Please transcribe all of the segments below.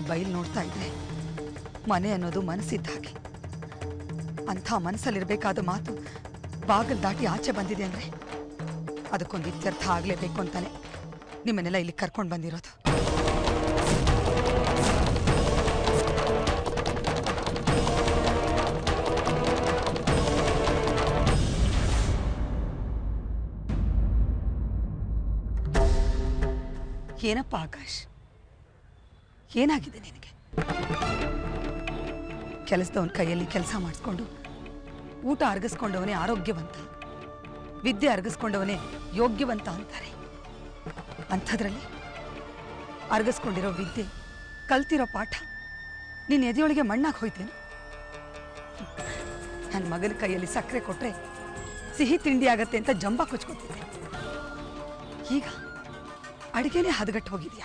ಬಯಲು ನೋಡ್ತಾ ಇದ್ರೆ ಮನೆ ಅನ್ನೋದು ಮನಸ್ಸಿದ್ದ ಹಾಗೆ ಅಂಥ ಮನಸ್ಸಲ್ಲಿರ್ಬೇಕಾದ ಮಾತು ಬಾಗಿಲು ದಾಟಿ ಆಚೆ ಬಂದಿದೆ ಅಂದ್ರೆ ಅದಕ್ಕೊಂದು ಇತ್ಯರ್ಥ ಆಗಲೇಬೇಕು ಅಂತಾನೆ ನಿಮ್ಮನ್ನೆಲ್ಲ ಇಲ್ಲಿ ಕರ್ಕೊಂಡು ಬಂದಿರೋದು ಏನಪ್ಪ ಆಕಾಶ್ ಏನಾಗಿದೆ ನಿನಗೆ ಕೆಲಸದವನ ಕೈಯಲ್ಲಿ ಕೆಲಸ ಮಾಡಿಸ್ಕೊಂಡು ಊಟ ಅರ್ಗಿಸ್ಕೊಂಡವನೇ ಆರೋಗ್ಯವಂತ ವಿದ್ಯೆ ಅರ್ಗಿಸ್ಕೊಂಡವನೇ ಯೋಗ್ಯವಂತ ಅಂತಾರೆ ಅಂಥದ್ರಲ್ಲಿ ಅರ್ಗಿಸ್ಕೊಂಡಿರೋ ವಿದ್ಯೆ ಕಲ್ತಿರೋ ಪಾಠ ನಿನ್ನ ಎದೆಯೊಳಗೆ ಮಣ್ಣಾಗಿ ಹೋಯ್ತೇನು ನನ್ನ ಮಗನ ಕೈಯಲ್ಲಿ ಸಕ್ಕರೆ ಕೊಟ್ರೆ ಸಿಹಿ ತಿಂಡಿ ಆಗತ್ತೆ ಅಂತ ಜಂಬ ಕೊಚ್ಕೊತಿದ್ದೆ ಈಗ ಅಡುಗೆನೇ ಹದಗಟ್ಟು ಹೋಗಿದ್ಯಾ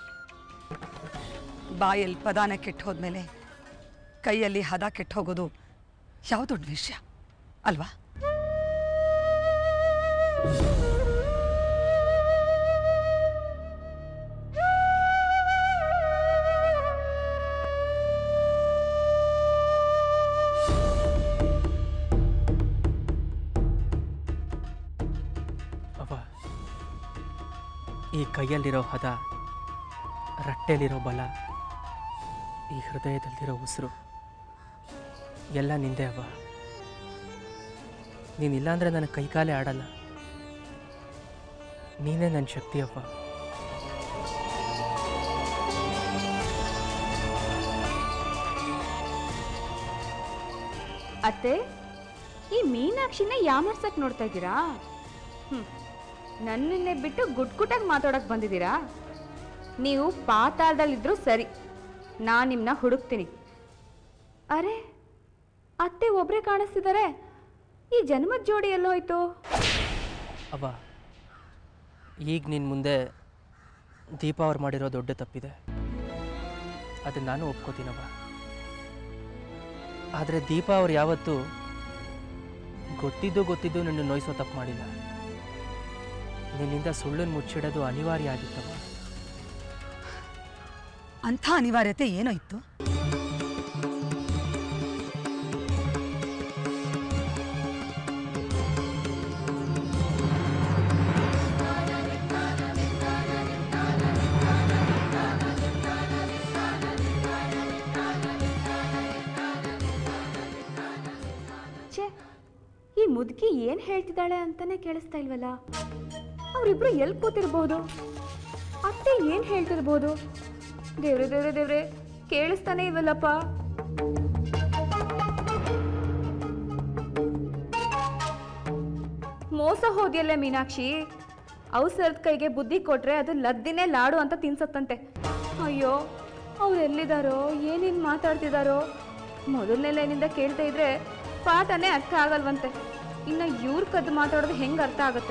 ಬಾಯಲ್ಲಿ ಪದಾನ ಕೆಟ್ಟು ಹೋದ್ಮೇಲೆ ಕೈಯಲ್ಲಿ ಹದ ಕೆಟ್ಟು ಹೋಗೋದು ಯಾವ ದೊಡ್ಡ ವಿಷಯ ಅಲ್ವಾ ಅವ ಈ ಕೈಯಲ್ಲಿರೋ ಹದ ರಟ್ಟೆಲಿರೋ ಬಲ ಈ ಹೃದಯದಲ್ಲಿರೋ ಉಸಿರು ಎಲ್ಲ ನಿಂದೆ ಅವ ನೀನಿಲ್ಲ ಅಂದರೆ ನನ್ನ ಕೈಕಾಲೇ ಆಡಲ್ಲ ನೀನೇ ನನ್ನ ಶಕ್ತಿ ಅವ ಅತ್ತೆ ಈ ಮೀನಾಕ್ಷಿನ ಯಾಮರ್ಸಕ್ ನೋಡ್ತಾ ಇದ್ದೀರಾ ಹ್ಮ್ ನನ್ನನ್ನೇ ಬಿಟ್ಟು ಗುಟ್ಗುಟಾಗಿ ಮಾತಾಡಕ್ ಬಂದಿದ್ದೀರಾ ನೀವು ಪಾತಾಳದಲ್ಲಿದ್ರು ಸರಿ ನಾನು ನಿಮ್ಮನ್ನ ಹುಡುಕ್ತೀನಿ ಅರೆ ಅತ್ತೆ ಒಬ್ರೇ ಕಾಣಿಸ್ತಿದ್ದಾರೆ ಈ ಜನ್ಮದ ಜೋಡಿ ಎಲ್ಲೋಯ್ತು ಅವ ಈಗ ನಿನ್ನ ಮುಂದೆ ದೀಪಾ ಅವ್ರು ಮಾಡಿರೋ ದೊಡ್ಡ ತಪ್ಪಿದೆ ಅದನ್ನ ನಾನು ಒಪ್ಕೋತೀನವ ಆದರೆ ದೀಪಾ ಅವ್ರು ಯಾವತ್ತೂ ಗೊತ್ತಿದ್ದು ಗೊತ್ತಿದ್ದು ನನ್ನ ನೋಯಿಸೋ ತಪ್ಪು ಮಾಡಿಲ್ಲ ನಿನ್ನಿಂದ ಸುಳ್ಳನ್ನು ಮುಚ್ಚಿಡೋದು ಅನಿವಾರ್ಯ ಆಗಿತ್ತವ ಅಂಥ ಅನಿವಾರ್ಯತೆ ಏನೋ ಇತ್ತು ಛೇ ಈ ಮುದುಕಿ ಏನ್ ಹೇಳ್ತಿದ್ದಾಳೆ ಅಂತಾನೆ ಕೇಳಿಸ್ತಾ ಇಲ್ವಲ್ಲ ಅವರಿಬ್ರು ಎಲ್ಲಿ ಕೂತಿರ್ಬೋದು ಅತ್ತೆ ಏನ್ ಹೇಳ್ತಿರ್ಬೋದು ದೇವ್ರೆ ದೇವ್ರೆ ದೇವ್ರೆ ಕೇಳಿಸ್ತಾನೆ ಇಲ್ವಲ್ಲಪ್ಪ ಮೋಸ ಹೋದ್ಯಲ್ಲ ಮೀನಾಕ್ಷಿ ಅವಸರದ ಕೈಗೆ ಬುದ್ಧಿ ಕೊಟ್ರೆ ಅದು ಲದ್ದಿನೇ ಲಾಡು ಅಂತ ತಿನ್ಸತ್ತಂತೆ ಅಯ್ಯೋ ಅವ್ರು ಎಲ್ಲಿದಾರೋ ಏನೇನು ಮಾತಾಡ್ತಿದಾರೋ ಮೊದಲನೇ ಲೈನಿಂದ ಕೇಳ್ತಾ ಇದ್ರೆ ಪಾಠನೇ ಅರ್ಥ ಆಗಲ್ವಂತೆ ಇನ್ನು ಇವ್ರ ಕದ್ದು ಮಾತಾಡೋದು ಹೆಂಗೆ ಅರ್ಥ ಆಗುತ್ತೆ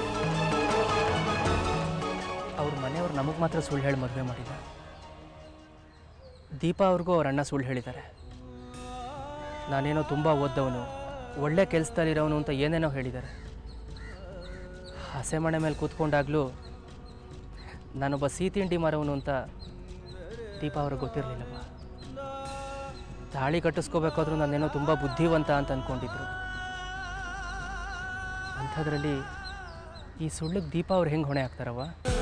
ಅವ್ರ ಮನೆಯವ್ರು ನಮಗೆ ಮಾತ್ರ ಸುಳ್ಳು ಹೇಳಿ ಮದುವೆ ಮಾಡಿಲ್ಲ ದೀಪಾ ಅವ್ರಿಗೂ ಅವ್ರ ಅಣ್ಣ ಸುಳ್ಳು ಹೇಳಿದ್ದಾರೆ ನಾನೇನೋ ತುಂಬ ಓದ್ದವನು ಒಳ್ಳೆ ಕೆಲಸದಲ್ಲಿರೋನು ಅಂತ ಏನೇನೋ ಹೇಳಿದ್ದಾರೆ ಹಸೆಮಣೆ ಮೇಲೆ ಕೂತ್ಕೊಂಡಾಗಲೂ ನಾನೊಬ್ಬ ಸಿಹಿ ತಿಂಡಿ ಮಾರವನು ಅಂತ ದೀಪಾ ಅವ್ರಿಗೆ ಗೊತ್ತಿರಲಿಲ್ಲವ ತಾಳಿ ಕಟ್ಟಿಸ್ಕೋಬೇಕಾದ್ರೂ ನಾನೇನೋ ತುಂಬ ಬುದ್ಧಿವಂತ ಅಂತ ಅಂದ್ಕೊಂಡಿದ್ರು ಅಂಥದ್ರಲ್ಲಿ ಈ ಸುಳ್ಳಿಗೆ ದೀಪಾ ಅವ್ರು ಹೆಂಗೆ ಹೊಣೆ ಆಗ್ತಾರವ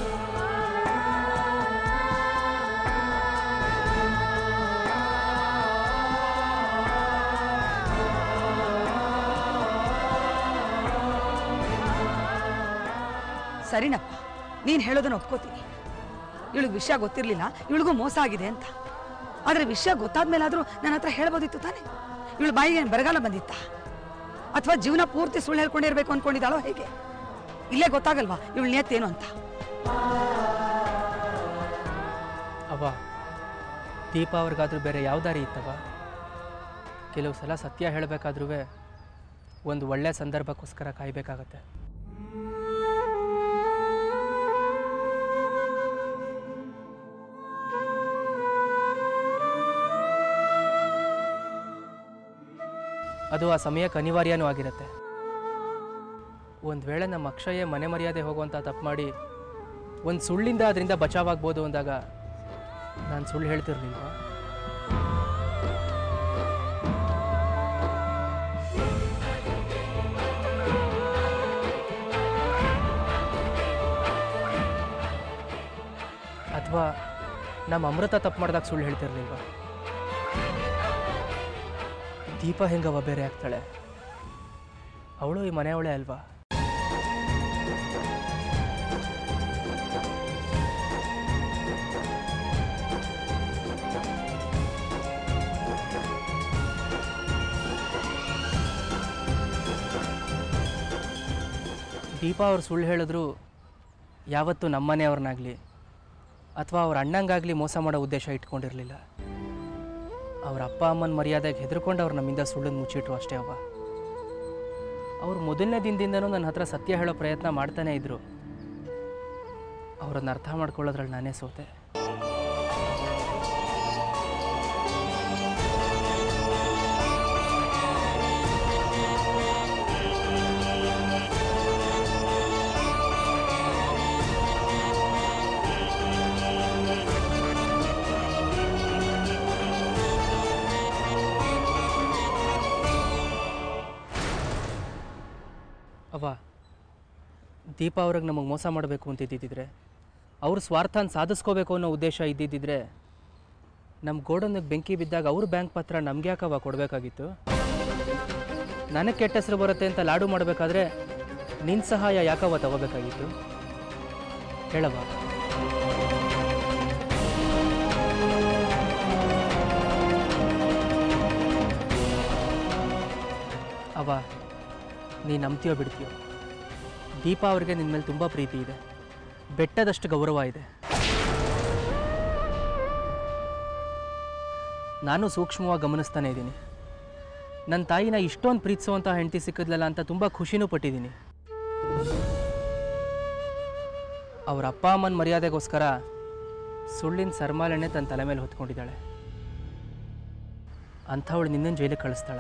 ಸರಿನಪ್ಪ ನೀನು ಹೇಳೋದನ್ನ ಒಪ್ಕೋತೀನಿ ಇವಳಿಗೆ ವಿಷಯ ಗೊತ್ತಿರಲಿಲ್ಲ ಇವಳಿಗೂ ಮೋಸ ಆಗಿದೆ ಅಂತ ಆದರೆ ವಿಷಯ ಗೊತ್ತಾದ್ಮೇಲಾದರೂ ನನ್ನ ಹತ್ರ ಹೇಳ್ಬೋದಿತ್ತು ತಾನೆ ಇವಳು ಬಾಯಿಗೆ ಏನು ಬರಗಾಲ ಬಂದಿತ್ತ ಅಥವಾ ಜೀವನ ಪೂರ್ತಿ ಸುಳ್ಳು ಹೇಳ್ಕೊಂಡಿರ್ಬೇಕು ಅನ್ಕೊಂಡಿದ್ದಾಳೋ ಹೇಗೆ ಇಲ್ಲೇ ಗೊತ್ತಾಗಲ್ವಾ ಇವಳು ನೇತೇನು ಅಂತ ಅವ ದೀಪಾ ಅವ್ರಿಗಾದ್ರೂ ಬೇರೆ ಯಾವ ದಾರಿ ಇತ್ತವ ಕೆಲವು ಸಲ ಸತ್ಯ ಹೇಳಬೇಕಾದ್ರೂ ಒಂದು ಒಳ್ಳೆಯ ಸಂದರ್ಭಕ್ಕೋಸ್ಕರ ಕಾಯಬೇಕಾಗತ್ತೆ ಅದು ಆ ಸಮಯಕ್ಕೆ ಅನಿವಾರ್ಯನೂ ಆಗಿರುತ್ತೆ ಒಂದು ವೇಳೆ ನಮ್ಮ ಅಕ್ಷಯೇ ಮನೆ ಮರ್ಯಾದೆ ಹೋಗುವಂಥ ತಪ್ಪು ಮಾಡಿ ಒಂದು ಸುಳ್ಳಿಂದ ಅದರಿಂದ ಬಚಾವಾಗ್ಬೋದು ಅಂದಾಗ ನಾನು ಸುಳ್ಳು ಹೇಳ್ತಿರ್ಲಿಲ್ವಾ ಅಥವಾ ನಮ್ಮ ಅಮೃತ ತಪ್ಪು ಮಾಡಿದಾಗ ಸುಳ್ಳು ಹೇಳ್ತಿರ್ಲಿಲ್ವಾ ದೀಪ ಹೆಂಗವ ಬೇರೆ ಆಗ್ತಾಳೆ ಅವಳು ಈ ಮನೆಯವಳೇ ಅಲ್ವಾ ದೀಪಾ ಅವ್ರು ಸುಳ್ಳು ಹೇಳಿದ್ರು ಯಾವತ್ತೂ ನಮ್ಮನೆಯವ್ರನ್ನಾಗಲಿ ಅಥವಾ ಅವ್ರ ಅಣ್ಣಂಗಾಗಲಿ ಮೋಸ ಮಾಡೋ ಉದ್ದೇಶ ಇಟ್ಕೊಂಡಿರಲಿಲ್ಲ ಅವ್ರ ಅಪ್ಪ ಅಮ್ಮನ ಮರ್ಯಾದೆಗೆ ಹೆದರ್ಕೊಂಡು ಅವ್ರು ನಮ್ಮಿಂದ ಸುಳ್ಳನ್ನು ಮುಚ್ಚಿಟ್ರು ಅಷ್ಟೇ ಅವ್ವ ಅವ್ರು ಮೊದಲನೇ ದಿನದಿಂದನೂ ನನ್ನ ಹತ್ರ ಸತ್ಯ ಹೇಳೋ ಪ್ರಯತ್ನ ಮಾಡ್ತಾನೇ ಇದ್ರು ಅವ್ರನ್ನ ಅರ್ಥ ಮಾಡ್ಕೊಳ್ಳೋದ್ರಲ್ಲಿ ನಾನೇ ಸೋತೆ ಅವ್ವ ದೀಪಾ ಅವ್ರಿಗೆ ನಮಗೆ ಮೋಸ ಮಾಡಬೇಕು ಅಂತ ಇದ್ದಿದ್ದಿದ್ರೆ ಅವ್ರ ಸ್ವಾರ್ಥನ ಸಾಧಿಸ್ಕೋಬೇಕು ಅನ್ನೋ ಉದ್ದೇಶ ಇದ್ದಿದ್ದಿದ್ರೆ ನಮ್ಮ ಗೋಡನ್ಗೆ ಬೆಂಕಿ ಬಿದ್ದಾಗ ಅವ್ರ ಬ್ಯಾಂಕ್ ಪತ್ರ ನಮ್ಗೆ ಯಾಕವ ಕೊಡಬೇಕಾಗಿತ್ತು ನನಗೆ ಕೆಟ್ಟ ಹೆಸರು ಬರುತ್ತೆ ಅಂತ ಲಾಡು ಮಾಡಬೇಕಾದ್ರೆ ನಿನ್ನ ಸಹಾಯ ಯಾಕವ ತಗೋಬೇಕಾಗಿತ್ತು ಹೇಳವ ಅವ ನೀ ನಂಬ್ತೀಯೋ ಬಿಡ್ತೀಯೋ ದೀಪಾ ಅವ್ರಿಗೆ ನಿನ್ನ ಮೇಲೆ ತುಂಬ ಪ್ರೀತಿ ಇದೆ ಬೆಟ್ಟದಷ್ಟು ಗೌರವ ಇದೆ ನಾನು ಸೂಕ್ಷ್ಮವಾಗಿ ಗಮನಿಸ್ತಾನೆ ಇದ್ದೀನಿ ನನ್ನ ತಾಯಿನ ಇಷ್ಟೊಂದು ಪ್ರೀತಿಸುವಂಥ ಹೆಂಡತಿ ಸಿಕ್ಕಿದ್ಲಲ್ಲ ಅಂತ ತುಂಬ ಖುಷಿನೂ ಪಟ್ಟಿದ್ದೀನಿ ಅವ್ರ ಅಪ್ಪ ಅಮ್ಮನ ಮರ್ಯಾದೆಗೋಸ್ಕರ ಸುಳ್ಳಿನ ಸರ್ಮಾಲೆಣ್ಣೆ ತನ್ನ ತಲೆ ಮೇಲೆ ಹೊತ್ಕೊಂಡಿದ್ದಾಳೆ ಅಂಥವಳು ನಿನ್ನನ್ನು ಜೈಲಿಗೆ ಕಳಿಸ್ತಾಳ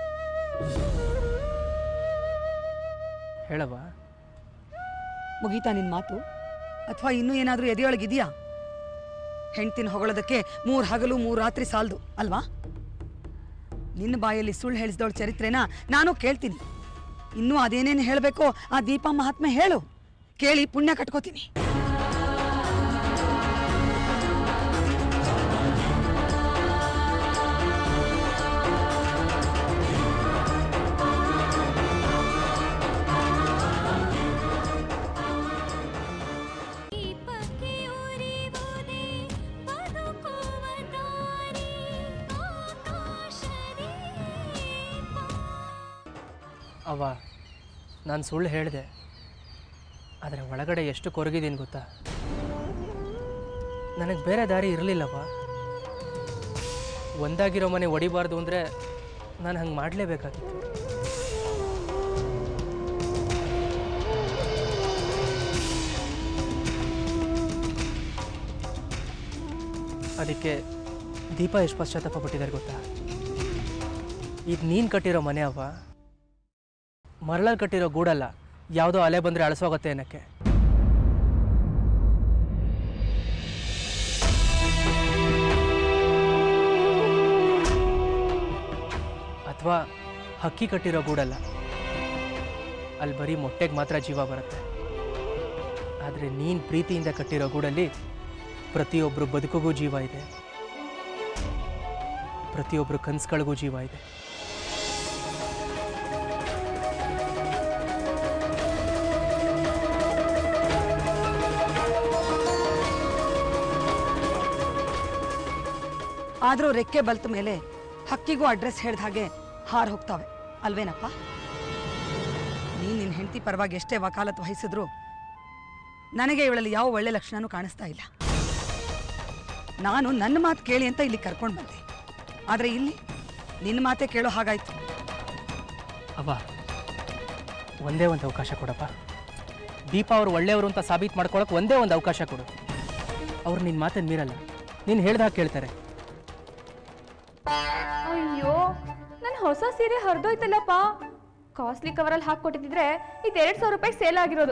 ಹೇಳವ ಮುಗೀತಾ ನಿನ್ನ ಮಾತು ಅಥವಾ ಇನ್ನೂ ಏನಾದರೂ ಎದೆಯೊಳಗಿದೆಯಾ ಹೆಂಡ್ತಿನ ಹೊಗಳೋದಕ್ಕೆ ಮೂರು ಹಗಲು ಮೂರು ರಾತ್ರಿ ಸಾಲದು ಅಲ್ವಾ ನಿನ್ನ ಬಾಯಲ್ಲಿ ಸುಳ್ಳು ಹೇಳಿಸಿದವಳ ಚರಿತ್ರೆನ ನಾನು ಕೇಳ್ತೀನಿ ಇನ್ನೂ ಅದೇನೇನು ಹೇಳಬೇಕೋ ಆ ದೀಪ ಮಹಾತ್ಮೆ ಹೇಳು ಕೇಳಿ ಪುಣ್ಯ ಕಟ್ಕೋತೀನಿ ದೀಪಕ್ಕೆ ಉರಿವುದೇ ಬದುಕುವ ದಾರಿ ಆಕಾಶದೀಪ ಅವ ನಾನು ಸುಳ್ಳು ಹೇಳಿದೆ ಆದರೆ ಒಳಗಡೆ ಎಷ್ಟು ಕೊರಗಿದ್ದೀನಿ ಗೊತ್ತಾ ನನಗೆ ಬೇರೆ ದಾರಿ ಇರಲಿಲ್ಲವ ಒಂದಾಗಿರೋ ಮನೆ ಒಡಿಬಾರ್ದು ಅಂದರೆ ನಾನು ಹಂಗೆ ಮಾಡಲೇಬೇಕಾಗಿತ್ತು ಅದಕ್ಕೆ ದೀಪ ಎಷ್ಟು ಪಶ್ಚಾತ್ತಾಪ ಪಟ್ಟಿದ್ದಾರೆ ಗೊತ್ತಾ ಇದು ನೀನು ಕಟ್ಟಿರೋ ಮನೆ ಅವ್ವ ಮರಳಲ್ಲಿ ಕಟ್ಟಿರೋ ಗೂಡಲ್ಲ ಯಾವುದೋ ಅಲೆ ಬಂದರೆ ಅಳಿಸೋಗತ್ತೆ ಅನ್ನಕ್ಕೆ ಅಥವಾ ಹಕ್ಕಿ ಕಟ್ಟಿರೋ ಗೂಡಲ್ಲ ಅಲ್ಲಿ ಬರೀ ಮೊಟ್ಟೆಗೆ ಮಾತ್ರ ಜೀವ ಬರುತ್ತೆ ಆದರೆ ನೀನು ಪ್ರೀತಿಯಿಂದ ಕಟ್ಟಿರೋ ಗೂಡಲ್ಲಿ ಪ್ರತಿಯೊಬ್ಬರು ಬದುಕಿಗೂ ಜೀವ ಇದೆ ಪ್ರತಿಯೊಬ್ಬರು ಕನಸುಗಳಿಗೂ ಜೀವ ಇದೆ ಆದರೂ ರೆಕ್ಕೆ ಬಲ್ತ ಮೇಲೆ ಹಕ್ಕಿಗೂ ಅಡ್ರೆಸ್ ಹೇಳ್ದ ಹಾಗೆ ಹಾರ್ ಹೋಗ್ತಾವೆ ಅಲ್ವೇನಪ್ಪ ನೀನು ನಿನ್ನ ಹೆಂಡತಿ ಪರವಾಗಿ ಎಷ್ಟೇ ವಕಾಲತ್ ವಹಿಸಿದ್ರು ನನಗೆ ಇವಳಲ್ಲಿ ಯಾವ ಒಳ್ಳೆ ಲಕ್ಷಣನೂ ಕಾಣಿಸ್ತಾ ಇಲ್ಲ ನಾನು ನನ್ನ ಮಾತು ಕೇಳಿ ಅಂತ ಇಲ್ಲಿ ಕರ್ಕೊಂಡು ಬಂದೆ ಆದರೆ ಇಲ್ಲಿ ನಿನ್ನ ಮಾತೇ ಕೇಳೋ ಹಾಗಾಯ್ತು ಅವ್ವ ಒಂದೇ ಒಂದು ಅವಕಾಶ ಕೊಡಪ್ಪ ದೀಪಾ ಅವ್ರು ಒಳ್ಳೆಯವರು ಅಂತ ಸಾಬೀತು ಮಾಡ್ಕೊಳಕ್ಕೆ ಒಂದೇ ಒಂದು ಅವಕಾಶ ಕೊಡು ಅವ್ರು ನಿನ್ನ ಮಾತನ್ನು ಮೀರಲ್ಲ ನೀನು ಹೇಳ್ದಾಗ ಕೇಳ್ತಾರೆ ಅಯ್ಯೋ ನನ್ನ ಹೊಸ ಸೀರೆ ಹರಿದೋಯ್ತಲ್ಲಪ್ಪ ಕಾಸ್ಟ್ಲಿ ಕವರಲ್ಲಿ ಹಾಕ್ಕೊಟ್ಟಿದ್ರೆ ಇದು ಎರಡು ಸಾವಿರ ರೂಪಾಯಿ ಸೇಲ್ ಆಗಿರೋದು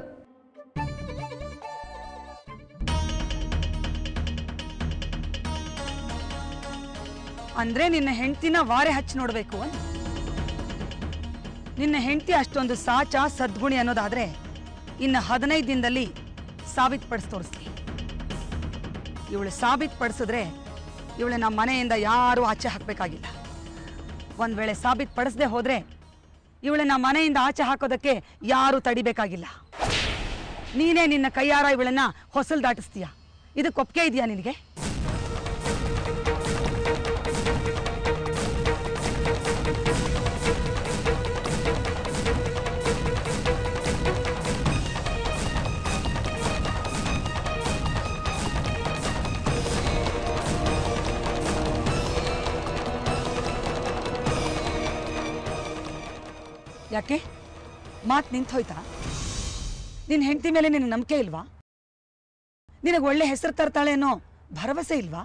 ಅಂದ್ರೆ ನಿನ್ನ ಹೆಂಡತಿನ ವಾರೆ ಹಚ್ಚಿ ನೋಡ್ಬೇಕು ಅಂತ ನಿನ್ನ ಹೆಂಡತಿ ಅಷ್ಟೊಂದು ಸಾಚ ಸದ್ಗುಣಿ ಅನ್ನೋದಾದ್ರೆ ಇನ್ನು ಹದಿನೈದು ದಿನದಲ್ಲಿ ಸಾಬೀತುಪಡಿಸಿ ತೋರಿಸ್ಲಿ ಇವಳು ಸಾಬೀತುಪಡಿಸಿದ್ರೆ ಇವಳು ನಮ್ಮ ಮನೆಯಿಂದ ಯಾರೂ ಆಚೆ ಹಾಕಬೇಕಾಗಿಲ್ಲ ಒಂದ್ ವೇಳೆ ಸಾಬೀತುಪಡಿಸದೆ ಹೋದ್ರೆ ಇವಳನ್ನ ಮನೆಯಿಂದ ಆಚೆ ಹಾಕೋದಕ್ಕೆ ಯಾರೂ ತಡಿಬೇಕಾಗಿಲ್ಲ ನೀನೇ ನಿನ್ನ ಕೈಯಾರ ಇವಳನ್ನ ಹೊಸಲ್ ದಾಟಿಸ್ತೀಯ ಇದಕ್ಕೆ ಒಪ್ಪಿಗೆ ಇದೆಯಾ ನಿನಗೆ ಯಾಕೆ ಮಾತು ನಿಂತು ಹೋಯ್ತಾ ನಿನ್ನ ಹೆಂಡತಿ ಮೇಲೆ ನಿನಗೆ ನಂಬಿಕೆ ಇಲ್ವಾ ನಿನಗೆ ಒಳ್ಳೆ ಹೆಸರು ತರ್ತಾಳೆ ಅನ್ನೋ ಭರವಸೆ ಇಲ್ವಾ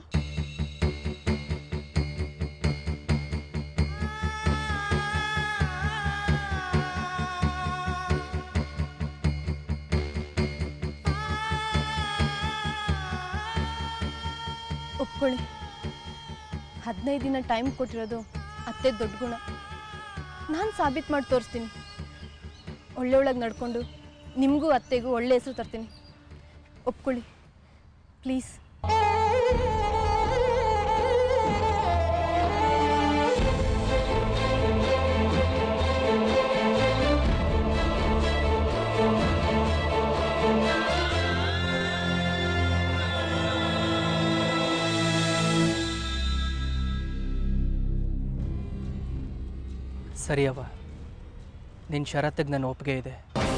ಒಪ್ಕೊಳ್ಳಿ ಹದಿನೈದು ದಿನ ಟೈಮ್ ಕೊಟ್ಟಿರೋದು ಅತ್ತೆ ದೊಡ್ಡ ಗುಣ ನಾನು ಸಾಬೀತು ಮಾಡಿ ತೋರಿಸ್ತೀನಿ ಒಳ್ಳೆ ಒಳಗೆ ನಡ್ಕೊಂಡು ನಿಮಗೂ ಅತ್ತೆಗೂ ಒಳ್ಳೆ ಹೆಸರು ತರ್ತೀನಿ ಒಪ್ಕೊಳ್ಳಿ ಪ್ಲೀಸ್ ಸರಿಯವ್ವ ನಿನ್ನ ಷರತ್ತಿಗೆ ನನ್ನ ಒಪ್ಪಿಗೆ ಇದೆ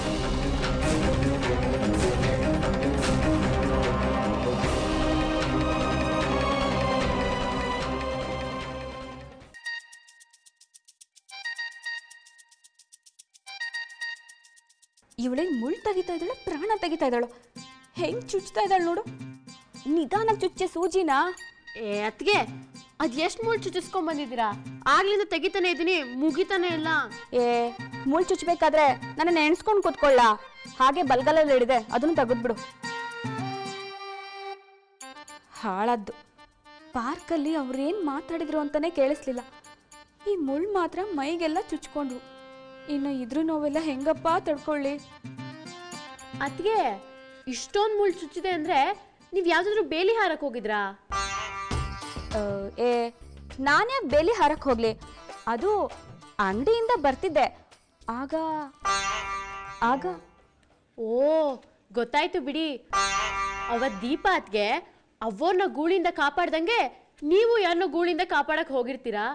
ಇವಳೇನು ಮುಳ್ಳು ತೆಗಿತಾ ಇದ್ದಾಳೆ ಪ್ರಾಣ ತೆಗಿತಾ ಇದ್ದಾಳು ಹೆಂಗ್ ಚುಚ್ತಾ ಇದ್ದಾಳೆ ನೋಡು ನಿಧಾನಕ್ಕೆ ಚುಚ್ಚೆ ಸೂಜಿನಾ ಏ ಅತ್ಗೆ ಅದ್ ಎಷ್ಟ್ ಮುಳ್ ಚುಚ್ಚಿಸ್ಕೊಂಡ್ ಬಂದಿದ್ದೀರಾ ಆಗ್ಲಿಂದ ತೆಗಿತಾನೆ ಇದೀನಿ ಮುಗಿತಾನೆ ಇಲ್ಲ ಏ ಮುಳ್ಳು ಚುಚ್ಚಬೇಕಾದ್ರೆ ನನ್ನ ನೆನ್ಸ್ಕೊಂಡು ಕೂತ್ಕೊಳ್ಳ ಹಾಗೆ ಬಲ್ಗಲಲ್ಲಿ ಹಿಡಿದೆ ಅದನ್ನು ತೆಗೆದ್ಬಿಡು ಹಾಳದ್ದು ಪಾರ್ಕಲ್ಲಿ ಅವ್ರೇನು ಮಾತಾಡಿದ್ರು ಅಂತಾನೆ ಕೇಳಿಸ್ಲಿಲ್ಲ ಈ ಮುಳ್ಳು ಮಾತ್ರ ಮೈಗೆಲ್ಲ ಚುಚ್ಕೊಂಡ್ರು ಇನ್ನು ಇದ್ರ ನೋವೆಲ್ಲ ಹೆಂಗಪ್ಪ ತಡ್ಕೊಳ್ಳಿ ಅತ್ಗೆ ಇಷ್ಟೊಂದ್ ಮುಳ್ ಚುಚ್ಚಿದೆ ಅಂದ್ರೆ ನೀವ್ ಯಾವ್ದಾದ್ರು ಬೇಲಿ ಹಾರಕ್ ಹೋಗಿದ್ರಾ ಆ, ಏ ನಾನ್ಯಾಕೆ ಬೇಲಿ ಹಾರಕ್ ಹೋಗ್ಲಿ ಅದು ಅಂಗಡಿಯಿಂದ ಬರ್ತಿದ್ದೆ ಆಗ ಆಗ ಓ ಗೊತ್ತಾಯ್ತು ಬಿಡಿ ಅವತ್ ದೀಪ ಅತ್ಗೆ ಅವ್ವನ್ನ ಗೂಳಿಂದ ಕಾಪಾಡ್ದಂಗೆ ನೀವು ಯಾರನ್ನೋ ಗೂಳಿಂದ ಕಾಪಾಡಕ್ ಹೋಗಿರ್ತೀರಾ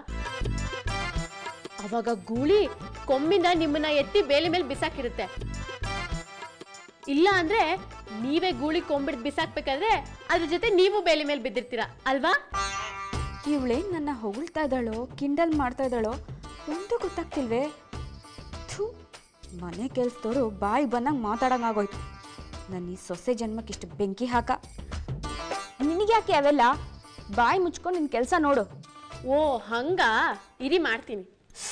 ಅವಾಗ ಗೂಳಿ ಕೊಂಬಿಂದ ನಿಮ್ಮನ್ನ ಎತ್ತಿ ಬೇಲಿ ಮೇಲೆ ಬಿಸಾಕಿರುತ್ತೆ ಇಲ್ಲ ಅಂದ್ರೆ ನೀವೇ ಗೂಳಿ ಕೊಂಬಿಡ್ ಬಿಸಾಕ್ಬೇಕಾದ್ರೆ ಅದ್ರ ಜೊತೆ ನೀವು ಬೇಲಿ ಮೇಲೆ ಬಿದ್ದಿರ್ತೀರಾ ಅಲ್ವಾ ಇವಳೇನ್ ನನ್ನ ಹೊಗಳ್ತಾ ಇದ್ದಾಳೋ ಕಿಂಡಲ್ ಮಾಡ್ತಾ ಇದ್ದಾಳೋ ಒಂದು ಗೊತ್ತಾಗ್ತಿಲ್ವೇ ಥೂ ಮನೆ ಕೆಲ್ಸದವರು ಬಾಯಿ ಬಂದಂಗೆ ಮಾತಾಡಂಗಾಗೋಯ್ತು ನನ್ನ ಈ ಸೊಸೆ ಜನ್ಮಕ್ಕೆ ಇಷ್ಟು ಬೆಂಕಿ ಹಾಕ ನಿನಗ್ಯಾಕೆ ಅವೆಲ್ಲ ಬಾಯಿ ಮುಚ್ಕೊಂಡು ನಿನ್ನ ಕೆಲಸ ನೋಡು ಓ ಹಂಗ ಇರಿ ಮಾಡ್ತೀನಿ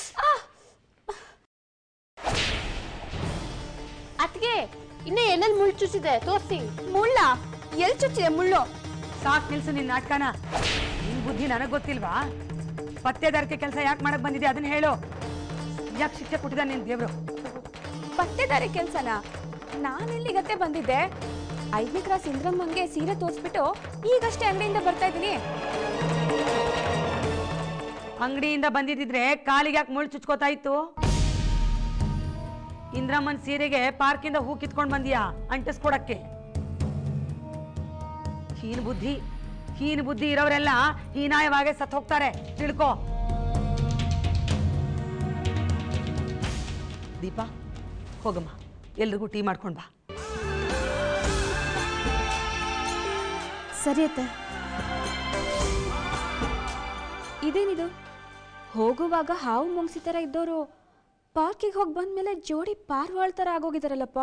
ಅತ್ಗೆ ಇನ್ನ ಎಲ್ಲೆಲ್ಲಿ ಮುಳ್ಳು ಚುಚ್ಚಿದೆ ತೋರ್ಸಿ ಮುಳ್ಳ ಎಲ್ಲಿ ಚುಚ್ಚಿದೆ ಮುಳ್ಳು ಸಾಕ್ ನಿಲ್ಸು ನಿನ್ನ ನಾಟಕನ ನಿನ್ ಬುದ್ಧಿ ನನಗ್ ಗೊತ್ತಿಲ್ವಾ ಪತ್ತೆದಾರಿಕೆ ಕೆಲಸ ಯಾಕೆ ಮಾಡಕ್ ಬಂದಿದೆ ಅದನ್ನ ಹೇಳು ಯಾಕೆ ಶಿಕ್ಷೆ ಕೊಟ್ಟಿದ ನಿನ್ ದೇವ್ರು ಪತ್ತೆದಾರಿ ಕೆಲ್ಸನ ನಾನೆಲ್ಲಿಗತ್ತೆ ಬಂದಿದ್ದೆ ಐದನೇ ಕ್ರಾಸ್ ಇಂದ್ರಮ್ಮಂಗೆ ಸೀರೆ ತೋರಿಸ್ಬಿಟ್ಟು ಈಗಷ್ಟೇ ಅಂಗಡಿಯಿಂದ ಬರ್ತಾ ಇದ್ದೀನಿ ಅಂಗಡಿಯಿಂದ ಬಂದಿದ್ದಿದ್ರೆ ಕಾಲಿಗೆ ಯಾಕೆ ಮುಳ್ಳು ಚುಚ್ಕೋತಾ ಇತ್ತು ಇಂದ್ರಮ್ಮನ್ ಸೀರೆಗೆ ಪಾರ್ಕಿಂದ ಹೂ ಕಿತ್ಕೊಂಡ್ ಬಂದಿಯಾ ಅಂಟಿಸ್ಕೊಡಕ್ಕೆ ಹೀನ್ ಬುದ್ಧಿ ಹೀನ್ ಬುದ್ಧಿ ಇರೋರೆಲ್ಲ ಹೀನಾಯವಾಗೆ ಸತ್ ಹೋಗ್ತಾರೆ ತಿಳ್ಕೊ ದೀಪಾ ಹೋಗಮ್ಮ ಎಲ್ರಿಗೂ ಟೀ ಮಾಡ್ಕೊಂಡ್ ಬಾ ಸರಿ ಅತ್ತೆ ಇದೇನಿದು ಹೋಗುವಾಗ ಹಾವು ಮುಂಗ್ಸಿ ಥರ ಇದ್ದವರು ಪಾರ್ಕಿಗೆ ಹೋಗಿ ಬಂದ್ಮೇಲೆ ಜೋಡಿ ಪಾರ್ವಾಳ್ ಥರ ಆಗೋಗಿದಾರಲ್ಲಪ್ಪ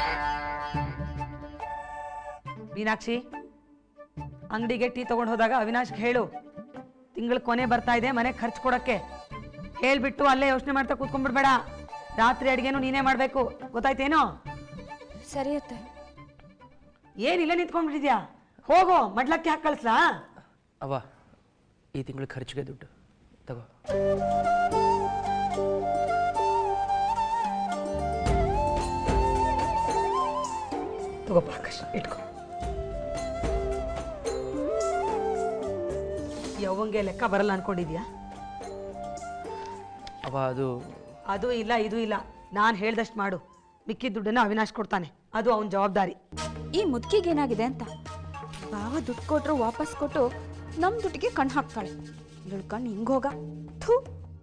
ಮೀನಾಕ್ಷಿ ಅಂಗಡಿಗೆ ಟೀ ತಗೊಂಡು ಹೋದಾಗ ಅವಿನಾಶ್ಗೆ ಹೇಳು ತಿಂಗಳ ಕೊನೆ ಬರ್ತಾ ಇದೆ ಮನೆ ಖರ್ಚು ಕೊಡಕ್ಕೆ ಹೇಳ್ಬಿಟ್ಟು ಅಲ್ಲೇ ಯೋಚನೆ ಮಾಡ್ತಾ ಕೂತ್ಕೊಂಡ್ಬಿಡ್ಬೇಡ ರಾತ್ರಿ ಅಡಿಗೆನು ನೀನೇ ಮಾಡ್ಬೇಕು ಗೊತ್ತಾಯ್ತೇನೋ ಸರಿ ಅತ್ತೆ ಏನಿಲ್ಲ ನಿಂತ್ಕೊಂಡ್ಬಿಟ್ಟಿದ್ಯಾ ಹೋಗೋ ಮಡ್ಲಕ್ಕೆ ಹಾಕಿ ಕಳಿಸ್ಲಾ ಅವ್ವ ಈ ತಿಂಗಳು ಖರ್ಚಿಗೆ ದುಡ್ಡು ತಗೋ ತಗೋಪ್ಪ ಆಕಾಶ್ ಇಟ್ಕೊ ಯವ್ವಂಗೆ ಲೆಕ್ಕ ಬರಲ್ಲ ಅನ್ಕೊಂಡಿದ್ಯಾ ಅವ ಅದು ಅದು ಇಲ್ಲ ಇದು ಇಲ್ಲ ನಾನು ಹೇಳ್ದಷ್ಟು ಮಾಡು ಮಿಕ್ಕಿದ ದುಡ್ಡನ್ನ ಅವಿನಾಶ್ ಕೊಡ್ತಾನೆ ಅದು ಅವನ ಜವಾಬ್ದಾರಿ ಈ ಮುದುಕಿಗೇನಾಗಿದೆ ಅಂತ ಬಾವ ದುಡ್ಡು ಕೊಟ್ರು ವಾಪಸ್ ಕೊಟ್ಟು ನಮ್ಮ ದುಡ್ಡಿಗೆ ಕಣ್ಣು ಹಾಕ್ತಾಳೆ ಇವಳು ಕಣ್ಣು ಹಿಂಗೋಗ ಥೂ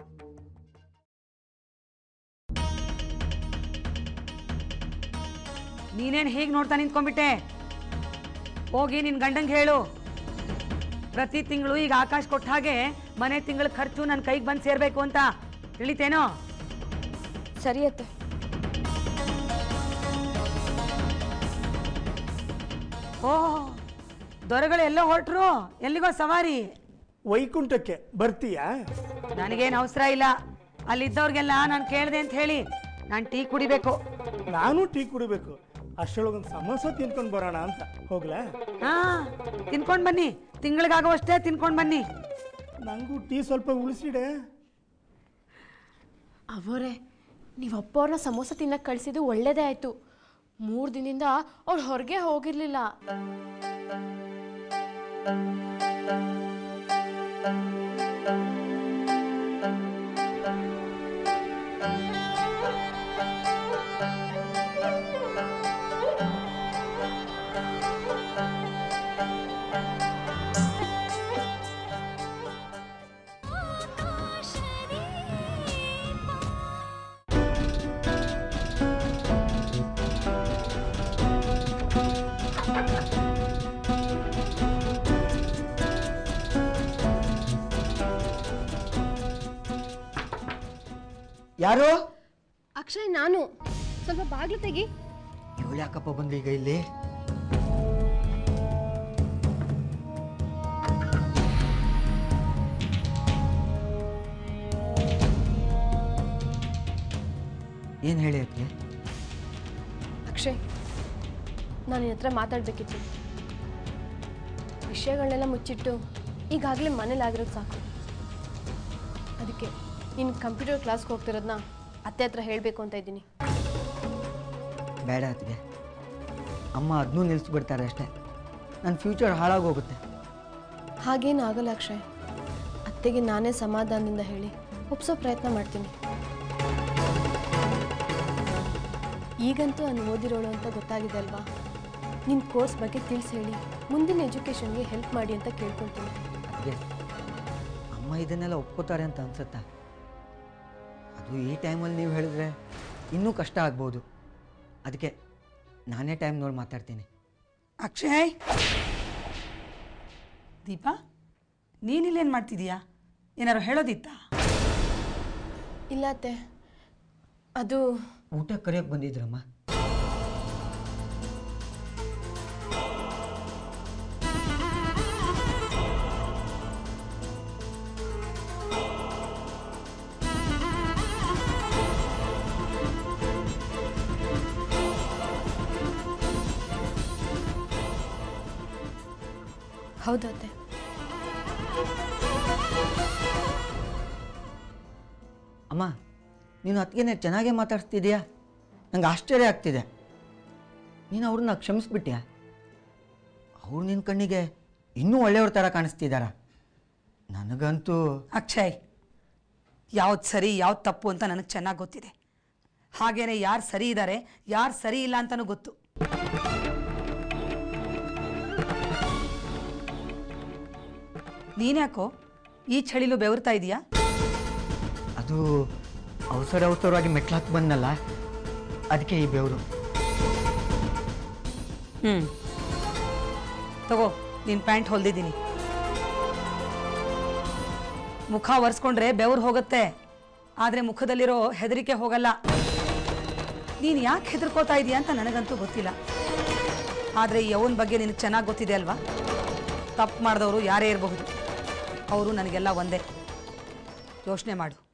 ನೀನೇನು ಹೇಗೆ ನೋಡ್ತಾ ನಿಂತ್ಕೊಂಡ್ಬಿಟ್ಟೆ ಹೋಗಿ ನಿನ್ನ ಗಂಡಂಗೆ ಹೇಳು ಪ್ರತಿ ತಿಂಗಳು ಈಗ ಆಕಾಶ್ ಕೊಟ್ಟ ಹಾಗೆ ಮನೆ ತಿಂಗಳ ಖರ್ಚು ನನ್ನ ಕೈಗೆ ಬಂದು ಸೇರಬೇಕು ಅಂತ ತಿಳಿತೇನೋ ಸರಿ ಅತ್ತೆ ಓಹ್ ದೊರೆಗಳು ಎಲ್ಲೋ ಹೊರಟ್ರು ಎಲ್ಲಿಗೋ ಸವಾರಿ ವೈಕುಂಠಕ್ಕೆ ಬರ್ತೀಯಾ ನನಗೇನು ಅವಸರ ಇಲ್ಲ ಅಲ್ಲಿದ್ದವ್ರಿಗೆಲ್ಲ ನಾನು ಕೇಳಿದೆ ಅಂತ ಹೇಳಿ ನಾನು ಟೀ ಕುಡಿಬೇಕು ನಾನು ಟೀ ಕುಡಿಬೇಕು ಅಷ್ಟರೊಳಗೊಂದು ಸಮೋಸ ತಿನ್ಕೊಂಡು ಬರೋಣ ಅಂತ ಹೋಗ್ಲಾ ಹಾ ತಿನ್ಕೊಂಡು ಬನ್ನಿ ತಿಂಗಳಿಗಾಗುವಷ್ಟೇ ತಿನ್ಕೊಂಡು ಬನ್ನಿ ನನಗೂ ಟೀ ಸ್ವಲ್ಪ ಉಳಿಸಿಡೆ ಅವರೇ ನೀವು ಅಪ್ಪ ಅವ್ರನ್ನ ಸಮೋಸ ತಿನ್ನಕ್ಕೆ ಕಳಿಸಿದ್ದು ಒಳ್ಳೇದೇ ಆಯಿತು ಮೂರು ದಿನದಿಂದ ಅವ್ರು ಹೊರಗೆ ಹೋಗಿರ್ಲಿಲ್ಲ ಯಾರು ಅಕ್ಷಯ್ ನಾನು ಸ್ವಲ್ಪ ಬಾಗ್ಲು ತೆಗಿ ಇವಳು ಯಾಕಪ್ಪ ಬಂದು ಈಗ ಇಲ್ಲಿ ಏನು ಹೇಳಿ ಅದಕ್ಕೆ ಅಕ್ಷಯ್ ನಾನು ನಿನ್ನ ಹತ್ರ ಮಾತಾಡಬೇಕಿತ್ತು ವಿಷಯಗಳನ್ನೆಲ್ಲ ಮುಚ್ಚಿಟ್ಟು ಈಗಾಗಲೇ ಮನೇಲಿ ಆಗಿರೋದು ಸಾಕು ಅದಕ್ಕೆ ನೀನು ಕಂಪ್ಯೂಟರ್ ಕ್ಲಾಸ್ಗೆ ಹೋಗ್ತಿರೋದನ್ನ ಅತ್ತೆ ಹತ್ರ ಹೇಳಬೇಕು ಅಂತ ಇದ್ದೀನಿ ಬೇಡ ಅದಕ್ಕೆ ಅಮ್ಮ ಅದನ್ನೂ ನಿಲ್ಲಿಸ್ಬಿಡ್ತಾರೆ ಅಷ್ಟೇ ನನ್ನ ಫ್ಯೂಚರ್ ಹಾಳಾಗೋಗುತ್ತೆ ಹಾಗೇನು ಆಗಲ್ಲ ಅಕ್ಷಯ್ ಅತ್ತೆಗೆ ನಾನೇ ಸಮಾಧಾನದಿಂದ ಹೇಳಿ ಒಪ್ಸೋ ಪ್ರಯತ್ನ ಮಾಡ್ತೀನಿ ಈಗಂತೂ ನಾನು ಓದಿರೋಳು ಅಂತ ಗೊತ್ತಾಗಿದೆ ಅಲ್ವಾ ನಿನ್ನ ಕೋರ್ಸ್ ಬಗ್ಗೆ ತಿಳಿಸಿ ಹೇಳಿ ಮುಂದಿನ ಎಜುಕೇಷನ್ಗೆ ಹೆಲ್ಪ್ ಮಾಡಿ ಅಂತ ಕೇಳ್ಕೊಳ್ತೀನಿ ಅದಕ್ಕೆ ಅಮ್ಮ ಇದನ್ನೆಲ್ಲ ಒಪ್ಕೋತಾರೆ ಅಂತ ಅನ್ಸುತ್ತಾ ಅದು ಈ ಟೈಮಲ್ಲಿ ನೀವು ಹೇಳಿದ್ರೆ ಇನ್ನೂ ಕಷ್ಟ ಆಗ್ಬೋದು ಅದಕ್ಕೆ ನಾನೇ ಟೈಮ್ ನೋಡಿ ಮಾತಾಡ್ತೀನಿ ಅಕ್ಷಯ್ ದೀಪಾ ನೀನಿಲ್ಲೇನು ಮಾಡ್ತಿದೀಯಾ ಏನಾರು ಹೇಳೋದಿತ್ತಾ ಇಲ್ಲ ಅತ್ತೆ ಅದು ಊಟ ಕರೆಯೋಕೆ ಬಂದಿದ್ರಮ್ಮ ಹೌದು ಅತ್ತೆ ಅಮ್ಮ ನೀನು ಅತ್ತಿಗೆನೆ ಚೆನ್ನಾಗೇ ಮಾತಾಡ್ತಿದ್ಯಾ ನಂಗೆ ಆಶ್ಚರ್ಯ ಆಗ್ತಿದೆ ನೀನು ಅವ್ರನ್ನ ಕ್ಷಮಿಸ್ಬಿಟ್ಯಾ ಅವ್ರು ನಿನ್ನ ಕಣ್ಣಿಗೆ ಇನ್ನೂ ಒಳ್ಳೆಯವ್ರ ಥರ ಕಾಣಿಸ್ತಿದ್ದಾರ ನನಗಂತೂ ಅಕ್ಷಯ್ ಯಾವ್ದು ಸರಿ ಯಾವ್ದು ತಪ್ಪು ಅಂತ ನನಗೆ ಚೆನ್ನಾಗಿ ಗೊತ್ತಿದೆ ಹಾಗೇನೆ ಯಾರು ಸರಿ ಇದ್ದಾರೆ ಯಾರು ಸರಿ ಇಲ್ಲ ಅಂತಲೂ ಗೊತ್ತು ನೀನ್ಯಾಕೋ ಈ ಚಳಿಲು ಬೆವರ್ತಾ ಇದೀಯಾ ಅದು ಅವಸರ ಅವಸರವಾಗಿ ಮೆಟ್ಲಾಕ್ ಬಂದಲ್ಲ ಅದಕ್ಕೆ ಈ ಬೆವರು ಹ್ಞೂ ತಗೋ ನಿನ್ನ ಪ್ಯಾಂಟ್ ಹೊಲ್ದಿದ್ದೀನಿ ಮುಖ ಒರೆಸ್ಕೊಂಡ್ರೆ ಬೆವರು ಹೋಗುತ್ತೆ ಆದರೆ ಮುಖದಲ್ಲಿರೋ ಹೆದರಿಕೆ ಹೋಗಲ್ಲ ನೀನು ಯಾಕೆ ಹೆದರ್ಕೋತಾ ಇದೀಯ ಅಂತ ನನಗಂತೂ ಗೊತ್ತಿಲ್ಲ ಆದರೆ ಈ ಅವನ ಬಗ್ಗೆ ನಿನಗೆ ಚೆನ್ನಾಗಿ ಗೊತ್ತಿದೆ ಅಲ್ವಾ ತಪ್ಪು ಮಾಡಿದವರು ಯಾರೇ ಇರಬಹುದು ಅವರು ನನಗೆಲ್ಲ ಒಂದೇ ಯೋಚನೆ ಮಾಡು